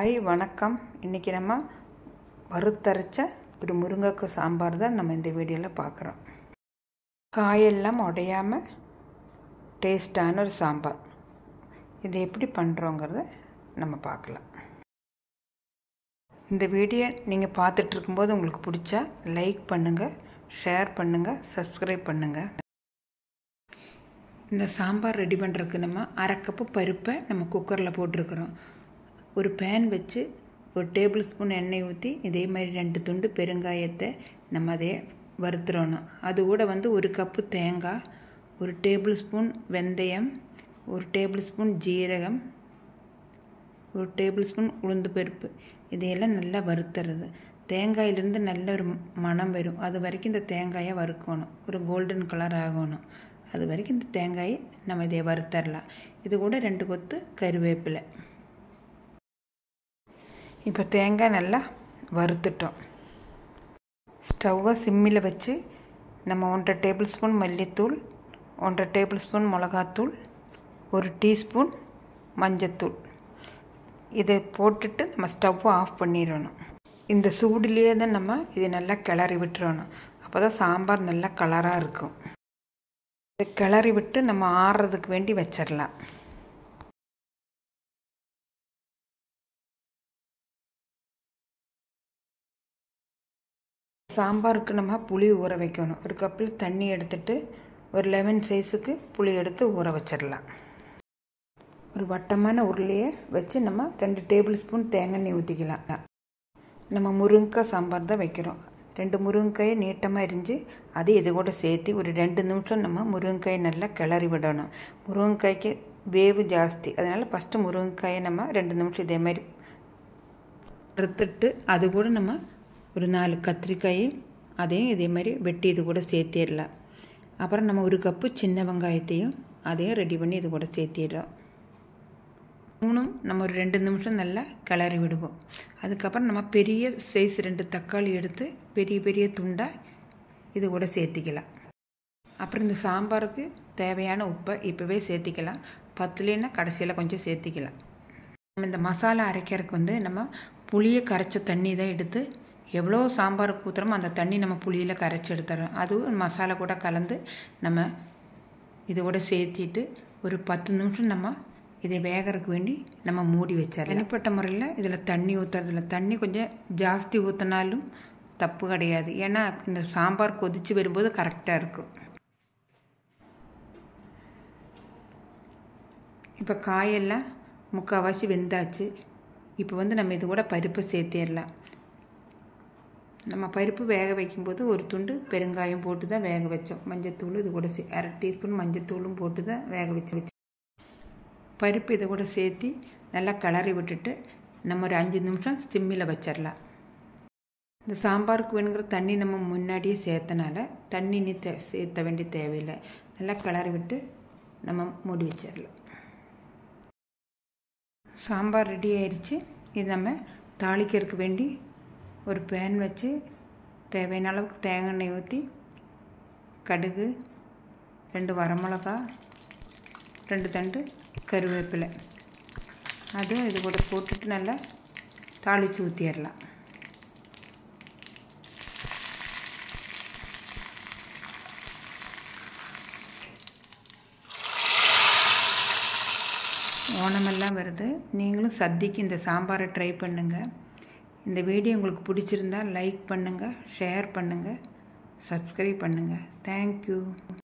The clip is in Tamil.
ஹாய் வணக்கம் இன்றைக்கி நம்ம வறுத்தரைச்ச ஒரு முருங்கைக்காய் சாம்பார் தான் நம்ம இந்த வீடியோவில் பார்க்குறோம் காயெல்லாம் உடையாமல் டேஸ்டான ஒரு சாம்பார் இது எப்படி பண்ணுறோங்கிறத நம்ம பார்க்கலாம் இந்த வீடியோ நீங்கள் பார்த்துட்டு இருக்கும்போது உங்களுக்கு பிடிச்சா லைக் பண்ணுங்கள் ஷேர் பண்ணுங்கள் சப்ஸ்கிரைப் பண்ணுங்கள் இந்த சாம்பார் ரெடி பண்ணுறதுக்கு நம்ம அரை கப்பு பருப்பை நம்ம குக்கரில் போட்டிருக்கிறோம் ஒரு பேன் வச்சு ஒரு டேபிள் ஸ்பூன் எண்ணெய் ஊற்றி இதே மாதிரி ரெண்டு துண்டு பெருங்காயத்தை நம்ம அதே வறுத்துறணும் அது கூட வந்து ஒரு கப்பு தேங்காய் ஒரு டேபிள் ஸ்பூன் வெந்தயம் ஒரு டேபிள் ஸ்பூன் ஜீரகம் ஒரு டேபிள் ஸ்பூன் உளுந்து பருப்பு இதையெல்லாம் நல்லா வறுத்துறது தேங்காயிலேருந்து நல்ல ஒரு மணம் வரும் அது வரைக்கும் இந்த தேங்காயை வறுக்கணும் ஒரு கோல்டன் கலர் ஆகணும் அது வரைக்கும் இந்த தேங்காயை நம்ம இதை வறுத்தரலாம் இது கூட ரெண்டு கொத்து கருவேப்பிலை இப்போ தேங்காய் நல்லா வறுத்துட்டோம் ஸ்டவ்வை சிம்மில் வச்சு நம்ம ஒன்றரை டேபிள் ஸ்பூன் மல்லித்தூள் ஒன்றரை டேபிள் ஸ்பூன் மிளகாத்தூள் ஒரு டீஸ்பூன் மஞ்சத்தூள் இதை போட்டுட்டு நம்ம ஸ்டவ்வை ஆஃப் பண்ணிடணும் இந்த சூடுலேயே தான் நம்ம இதை நல்லா கிளறி விட்டுறணும் அப்போ தான் சாம்பார் நல்லா கலராக இருக்கும் இதை கிளறி விட்டு நம்ம ஆறுறதுக்கு வேண்டி வச்சிடலாம் சாம்பாருக்கு நம்ம புளி ஊற வைக்கணும் ஒரு கப்பில் தண்ணி எடுத்துட்டு ஒரு லெமன் சைஸுக்கு புளி எடுத்து ஊற வச்சிடலாம் ஒரு வட்டமான உருளையை வச்சு நம்ம ரெண்டு டேபிள் ஸ்பூன் தேங்காய் ஊற்றிக்கலாம் நம்ம முருங்கைக்காய் சாம்பார் தான் வைக்கிறோம் ரெண்டு முருங்கைக்காயை நீட்டமாக எரிஞ்சு அதை இது கூட சேர்த்து ஒரு ரெண்டு நிமிஷம் நம்ம முருங்கைக்காயை நல்லா கிளறி விடணும் முருங்கைக்காய்க்கு வேவு ஜாஸ்தி அதனால் ஃபஸ்ட்டு முருங்கைக்காயை நம்ம ரெண்டு நிமிஷம் இதே மாதிரி வறுத்துட்டு அது கூட நம்ம ஒரு நாலு கத்திரிக்காயும் அதையும் இதே மாதிரி வெட்டி இது கூட சேர்த்திடலாம் அப்புறம் நம்ம ஒரு கப்பு சின்ன வெங்காயத்தையும் அதையும் ரெடி பண்ணி இது கூட சேர்த்திடுறோம் மூணும் நம்ம ஒரு ரெண்டு நிமிஷம் நல்லா கிளறி விடுவோம் அதுக்கப்புறம் நம்ம பெரிய சைஸ் ரெண்டு தக்காளி எடுத்து பெரிய பெரிய துண்டாக இது கூட சேர்த்திக்கலாம் அப்புறம் இந்த சாம்பாருக்கு தேவையான உப்பை இப்போவே சேர்த்திக்கலாம் பத்துலேன்னா கடைசியில் கொஞ்சம் சேர்த்திக்கலாம் நம்ம இந்த மசாலா அரைக்கிறதுக்கு வந்து நம்ம புளியை கரைச்ச தண்ணி தான் எடுத்து எவ்வளோ சாம்பாருக்கு ஊற்றுறோமோ அந்த தண்ணி நம்ம புளியில் கரைச்சி எடுத்துறோம் அதுவும் மசாலா கூட கலந்து நம்ம இது கூட சேர்த்திட்டு ஒரு பத்து நிமிஷம் நம்ம இதை வேகிறதுக்கு வேண்டி நம்ம மூடி வச்சிடலாம் தனிப்பட்ட முறையில் இதில் தண்ணி ஊற்றுறதில்ல தண்ணி கொஞ்சம் ஜாஸ்தி ஊற்றினாலும் தப்பு கிடையாது ஏன்னா இந்த சாம்பார் கொதித்து வரும்போது கரெக்டாக இருக்கும் இப்போ காயெல்லாம் முக்கால்வாசி வெந்தாச்சு இப்போ வந்து நம்ம இது கூட பருப்பு சேர்த்திடலாம் நம்ம பருப்பு வேக வைக்கும்போது ஒரு துண்டு பெருங்காயம் போட்டு தான் வேக வச்சோம் மஞ்சத்தூள் இது கூட சே அரை டீஸ்பூன் மஞ்சத்தூளும் போட்டு தான் வேக வச்சு வச்சு பருப்பு இதை கூட சேர்த்து நல்லா கிளறி விட்டுட்டு நம்ம ஒரு அஞ்சு நிமிஷம் சிம்மில் வச்சிடலாம் இந்த சாம்பாருக்கு வேணுங்கிற தண்ணி நம்ம முன்னாடியே சேர்த்தனால தண்ணி நீ தே சேர்த்த வேண்டிய தேவையில்லை நல்லா கிளறி விட்டு நம்ம மூடி வச்சிடலாம் சாம்பார் ரெடி ஆயிடுச்சு இது நம்ம தாளிக்கிறதுக்கு வேண்டி ஒரு பேன் வச்சு தேவையான அளவுக்கு தேங்காய் எண்ணெய் ஊற்றி கடுகு ரெண்டு வரமிளகா ரெண்டு தண்டு கருவேப்பிலை அதுவும் இது கூட போட்டுட்டு நல்லா தாளித்து ஊற்றிடலாம் ஓணமெல்லாம் வருது நீங்களும் சத்திக்கு இந்த சாம்பாரை ட்ரை பண்ணுங்கள் இந்த வீடியோ உங்களுக்கு பிடிச்சிருந்தா லைக் பண்ணுங்கள் ஷேர் பண்ணுங்கள் சப்ஸ்கிரைப் பண்ணுங்கள் தேங்க்யூ